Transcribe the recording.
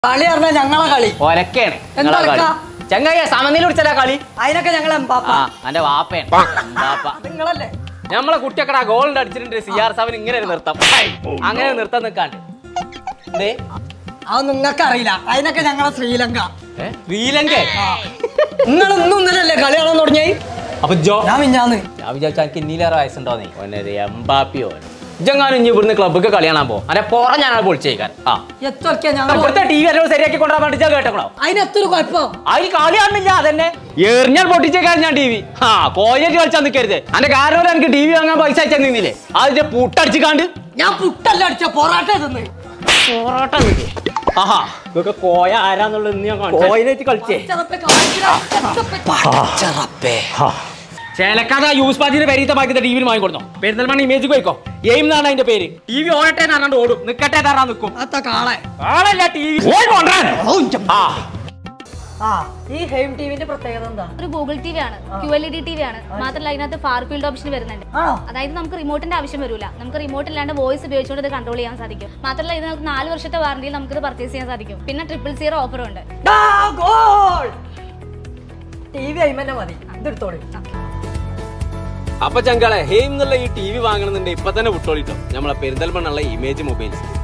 കളി പറഞ്ഞാൽ ഞങ്ങളെ കളി ഒലക്കാണ് എന്താ നിങ്ങളെ കളി ഒലക്ക? ചങ്ങായ സമനില പിടിച്ചല്ല കളി അതിനൊക്കെ ഞങ്ങൾ എംപാപ്പ ആ എന്റെ വാപ്പയാണ് വാപ്പ അത് നിങ്ങളല്ലേ നമ്മളെ കുട്ടിയൊക്കെ ഗോൾഡ് അടിച്ചിട്ടുണ്ട് സി ആർ സെവൻ ഇങ്ങനെ ഒരു നിർത്തം അങ്ങനെ ഒരു നിർത്തം നിൽക്കാണ്ട് ദേ, അത് നിങ്ങൾക്ക് അറിയില്ല അതിനൊക്കെ ഞങ്ങളെ ശ്രീലങ്ക ഏ, ശ്രീലങ്ക നിങ്ങൾ ഇന്നും ഇന്നലല്ലേ കളി കാണാൻ തുടങ്ങി അപ്പൊ ജോ ഞാൻ മിഞ്ഞാന്ന് ഞാൻ വിചാരിച്ചു എനിക്ക് ഇന്നീലേറെ വയസ്സുണ്ടോന്നേ ഓനൊരു എംബാപ്പിയോ ഇജങ്ങാനും ഇനി ഇവിടുന്ന് ക്ലബ്ബൊക്കെ കളി കാണാൻ പോകും അല്ലെ പുറം ഞാനാണ് പൊളിച്ചേക്കാൻ ആ എത്രയൊക്കെ ഞങ്ങൾ ഇവിടുത്തെ ടി വി എല്ലാം ശരിയാക്കി കൊണ്ടുപോകാൻ വേണ്ടി ഞാൻ കേട്ടോ അതിന് എത്ര കുഴപ്പം അതിൽ കളി കാണില്ല അതന്നെ എറിഞ്ഞാൽ പൊട്ടിച്ചേക്കാൻ ഞാൻ ടി വി ആ കോഴേജ് കളിച്ചാൽ നിൽക്കരുത് അന്റെ കാരണം എനിക്ക് ടി വി വാങ്ങാൻ പൈസ അയച്ചാൽ നിന്നില്ലേ അതിന്റെ പുട്ടടിച്ച് കാണ്ട് ഞാൻ പുട്ടല്ല അടിച്ച പൊറാട്ട തിന്ന് പൊറോട്ട നിൽക്കേ ആഹാ ഇതൊക്കെ കോയ ആരാന്നുള്ളത് ഇന്ന് ഞാൻ കോയിനായിട്ട് കളിച്ചേ ചെറുപ്പ കാണിച്ചില്ല. ചെറുപ്പേ. ചേലക്കാത യൂസ് പാജിന്റെ പേരീത്തെ ബാക്കി ടി വിയിൽ വാങ്ങിക്കൊടുത്തോ പെരുന്തൽമണ്ണ ഇമേജ് പോയിക്കോ എയിം എന്നാണ് അതിന്റെ പേര് ടി വി ഓടട്ടെ എന്ന് പറഞ്ഞാണ്ട് ഓടും നിക്കട്ടെ തറാൻ നിൽക്കും അത്ത കാളെ ആളല്ല ടി വി ആ ആ ഈ ഹെയിം ടിവിന്റെ പ്രത്യേകത എന്താ ഒരു ഗൂഗിൾ ടി വി ആണ് Q L E D T V ആണ് മാത്രമല്ല അതിനകത്ത് ഫാർ ഫീൽഡ് ഓപ്ഷൻ വരുന്നുണ്ട് ആണോ അതായത് നമുക്ക് റിമോട്ടിന്റെ ആവശ്യം വരില്ല നമുക്ക് റിമോട്ട് ഇല്ലാണ്ട് വോയിസ് ഉപയോഗിച്ചുകൊണ്ട് ഇത് കൺട്രോൾ ചെയ്യാൻ സാധിക്കും മാത്രമല്ല ഇത് നമുക്ക് നാല് വർഷത്തെ വാറണ്ടിയിൽ നമുക്ക് ഇത് പർച്ചേസ് ചെയ്യാൻ സാധിക്കും പിന്നെ ട്രിപ്പിൾ സീറോ ഓഫറും ഉണ്ട് ഡാ, ഗോൾ ടി വി അയിമന്നെ മതി ഇതെടുത്തോളി അപ്പൊ ചങ്കളെ ഹെയിം എന്നുള്ള ഈ ടി വി വാങ്ങണമെന്നുണ്ടെങ്കിൽ ഇപ്പൊ തന്നെ വിട്ടോളിട്ടോ നമ്മളെ പെരിന്തൽമണ്ണുള്ള ഇമേജ് മൊബൈൽസ്